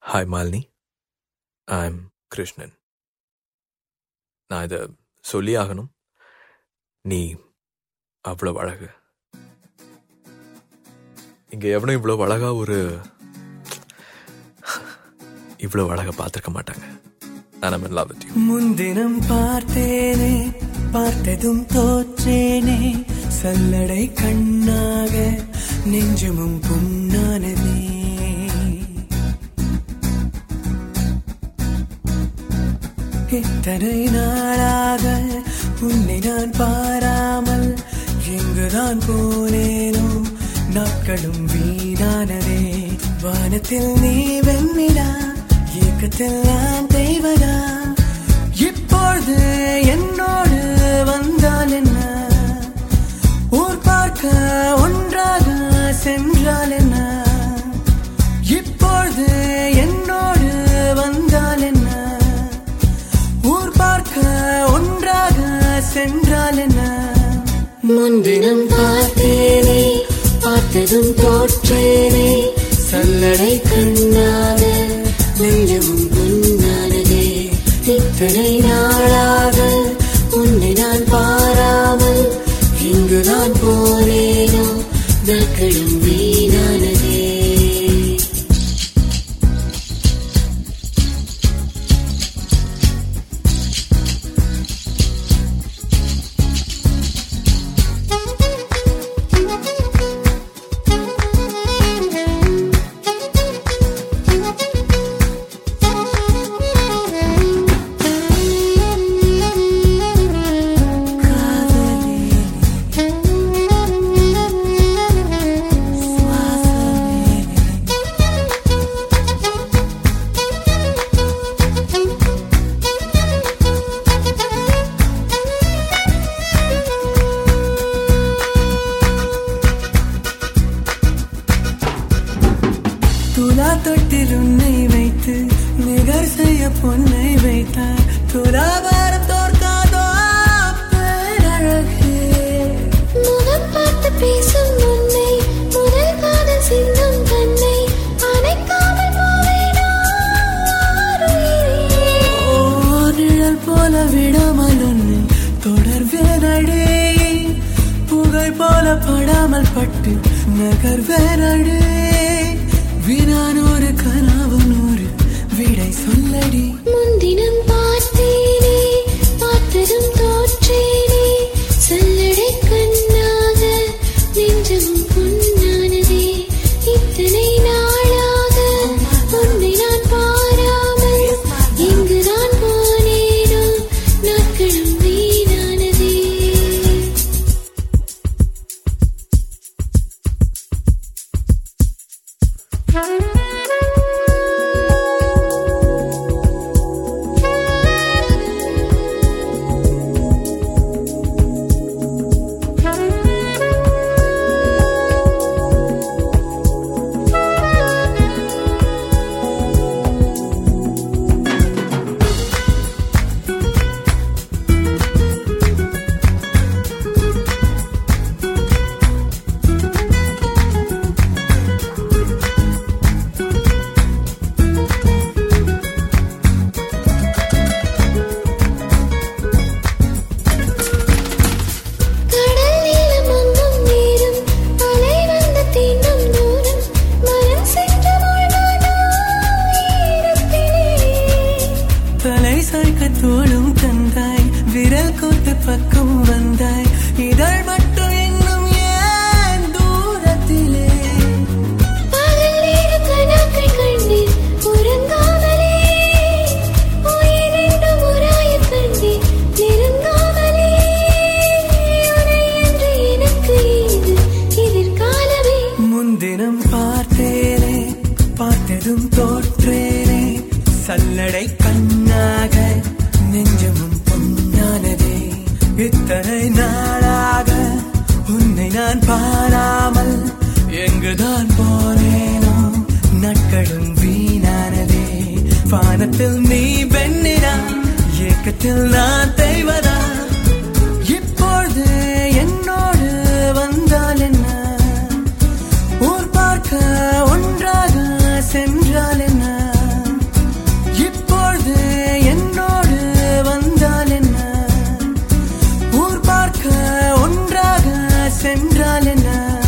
Hi Malini I am Krishnan நான் இதை சொல்லி ஆகணும் நீ அவ்வளோ அழகு இங்க எவனும் இவ்வளோ அழகா ஒரு இவ்வளோ அழகா பார்த்துருக்க மாட்டாங்க நான் in love with you முன்தினம் பார்த்தேனே பார்த்ததும் தோற்றேனே சல்லடை கண்ணாக நெஞ்சமும் புண்ணானதே இத்தனை நாளாக உன்னை நான் பாராமல் எங்குதான் போனேனோ நாட்களும் வீணானதே வானத்தில் நீ வெண்ணிடா ஏக்கத்தில் நான் தெய்வதா இப்பொழுது என்னோடு வந்தால் என்ன ஊர் பார்க்க ஒன்றாக சென்றால் என்ன இப்பொழுது என்னோடு வந்தால் என்ன ஊர் பார்க்க ஒன்றாக சென்றால் என்ன முன்தினம் பார்த்தேனே பார்த்ததும் தோற்றேனே சல்லடை கண்ணாக நெஞ்சமும் பொன்னானதே இத்தனை நாளாக உன்னை நான் பாராமல் இங்குதான் போனேனோ நாட்களும் வீணானதே துலா தொட்டில் உன்னை வைத்து நிகர் செய்ய பொன்னை வைத்தார் துலாபாரம் தோற்காதோ பேரழகே முகம் பார்த்து பேசும் உன்னை முதல் காதல் சிந்தும் தன்னை அணைக்காமல் போவேனோ ஆருயிரே. ஓர் நிழல் போல விடாமல் உன்னை தொடர்வேனடே புகழ் போல படாமல் பட்டு நகர்வேனடே வினான் ஒரு கனவு நூறு விடை சொல்லடி முன்தினம் பார்த்தேனே பார்த்ததும் தோற்றேனே சல்லடை கண்ணாக நெஞ்சமும் பொன்னானதே இத்தனை நாளாக உன்னை நான் பாராமல் எங்கு நான் போனேனோ நாட்களும் வீணானதே கடல் நீளம் அங்கும் நீரும் அலை வந்து தீண்டும் தூரம் மனம் சென்று மூழ்காதோ ஈரத்திலே தலை சாய்க்க தோளும் தந்தாய் விரல் கோத்து பக்கம் வந்தாய் இதழ் மட்டும் இன்னும் ஏன் தூரத்திலே பகல் நேர கனாக்கள் கண்டேன் உறங்காமலே உயிரென்று உராயக் கண்டேன் நெருங்காமலே உனை என்று எனக்கு ஏது எதிர்காலமே முன்தினம் பார்த்தேனே பார்த்ததும் தோற்றேனே சல்லடை கண்ணாக நெஞ்சமும் பொன்னானதே இத்தனை நாளாக உன்னை நான் பாராமல் எங்குதான் போனேனோ நாட்களும் வீணானதே வானத்தில் நீ வெண்ணிடா ஏக்கத்தில் நான் தெய்வதா இப்பொழுது என்னோடு வந்தால் என்ன ஊர் பார்க்க ஒன்றாக சென்றால் என்ன என்றால் என்ன